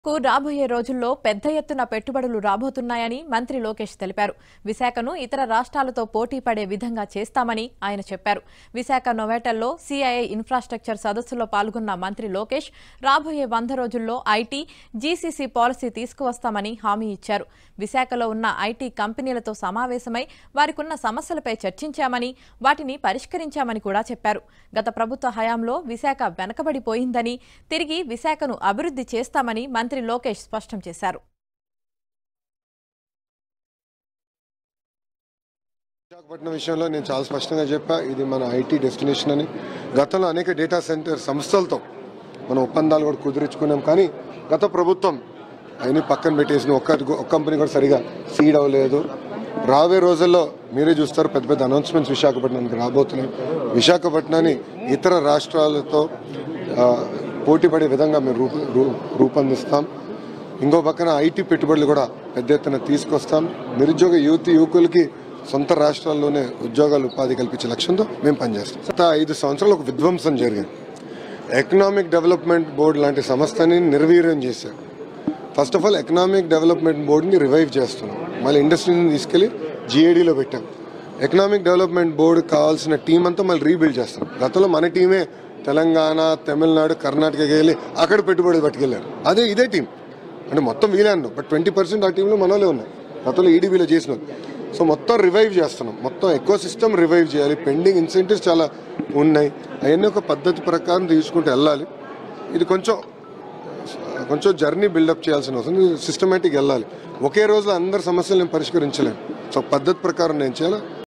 కు రాబోయే రోజుల్లో పెద్ద ఎత్తున పెట్టుబడులు రాబోతున్నాయని మంత్రి లోకేష్ తెలిపారు విశాఖను ఇతర రాష్ట్రాలతో పోటీ పడే విధంగా చేస్తామని ఆయన చెప్పారు విశాఖ నొవేటల్లో సిఐఐ ఇన్ఫ్రాస్ట్రక్చర్ సదస్సులో పాల్గొన్న మంత్రి లోకేష్ రాబోయే వంద రోజుల్లో ఐటీ జీసీసీ పాలసీ తీసుకువస్తామని హామీ ఇచ్చారు విశాఖలో ఉన్న ఐటీ కంపెనీలతో సమావేశమై వారికున్న సమస్యలపై చర్చించామని వాటిని పరిష్కరించామని కూడా చెప్పారు గత ప్రభుత్వ హయాంలో విశాఖ వెనకబడిపోయిందని తిరిగి విశాఖను అభివృద్ధి చేస్తామని మంత్రి లోకేష్ స్పష్టం చేశారు విశాఖపట్నం విషయంలో నేను చాలా స్పష్టంగా చెప్పా ఇది మన ఐటీ డెస్టినేషన్ అని గతంలో అనేక డేటా సెంటర్ సంస్థలతో మనం ఒప్పందాలు కూడా కుదిరించుకున్నాం కానీ గత ప్రభుత్వం అవన్నీ పక్కన పెట్టేసిన ఒక్క ఒక్క కంపెనీ కూడా సరిగా సీడ్ అవ్వలేదు రాబోయే రోజుల్లో మీరే చూస్తారు పెద్ద పెద్ద అనౌన్స్మెంట్స్ విశాఖపట్నానికి రాబోతున్నాయి విశాఖపట్నాన్ని ఇతర రాష్ట్రాలతో ఆ, పోటీ పడే విధంగా మేము రూప రూ- రూపొందిస్తాం ఇంకో పక్కన ఐటీ పెట్టుబడులు కూడా పెద్ద ఎత్తున తీసుకొస్తాం నిరుద్యోగ యువతి యువకులకి సొంత రాష్ట్రాల్లోనే ఉద్యోగాలు ఉపాధి కల్పించే లక్ష్యంతో మేము పనిచేస్తాం గత ఐదు సంవత్సరాలు ఒక విధ్వంసం జరిగింది ఎకనామిక్ డెవలప్మెంట్ బోర్డు లాంటి సంస్థని నిర్వీర్యం చేశారు first of all economic development బోర్డుని రివైవ్ చేస్తున్నాం మళ్ళీ ఇండస్ట్రీని తీసుకెళ్లి జిఏడీలో పెట్టాం ఎకనామిక్ డెవలప్మెంట్ బోర్డు కావాల్సిన టీం అంతా మళ్ళీ రీబిల్డ్ చేస్తాం గతంలో మన టీమే తెలంగాణ తమిళనాడు కర్ణాటకకి వెళ్ళి అక్కడ పెట్టుబడి పట్టుకెళ్ళారు అదే ఇదే టీం అంటే మొత్తం వీలే అన్నాం బట్ ట్వంటీ పర్సెంట్ ఆ టీంలో మనోలే ఉన్నాయి గతంలో ఈడీబీలో చేసిన సో మొత్తం రివైవ్ చేస్తున్నాం మొత్తం ఎక్కువ సిస్టమ్ రివైవ్ చేయాలి పెండింగ్ ఇన్సెంటివ్స్ చాలా ఉన్నాయి అవన్నీ ఒక పద్ధతి ప్రకారం తీసుకుంటూ వెళ్ళాలి ఇది కొంచెం కొంచెం జర్నీ బిల్డప్ చేయాల్సిన అవసరం సిస్టమేటిక్ వెళ్ళాలి ఒకే రోజు అందరి సమస్యలు నేను పరిష్కరించలేను సో పద్ధతి ప్రకారం నేను చేయాలి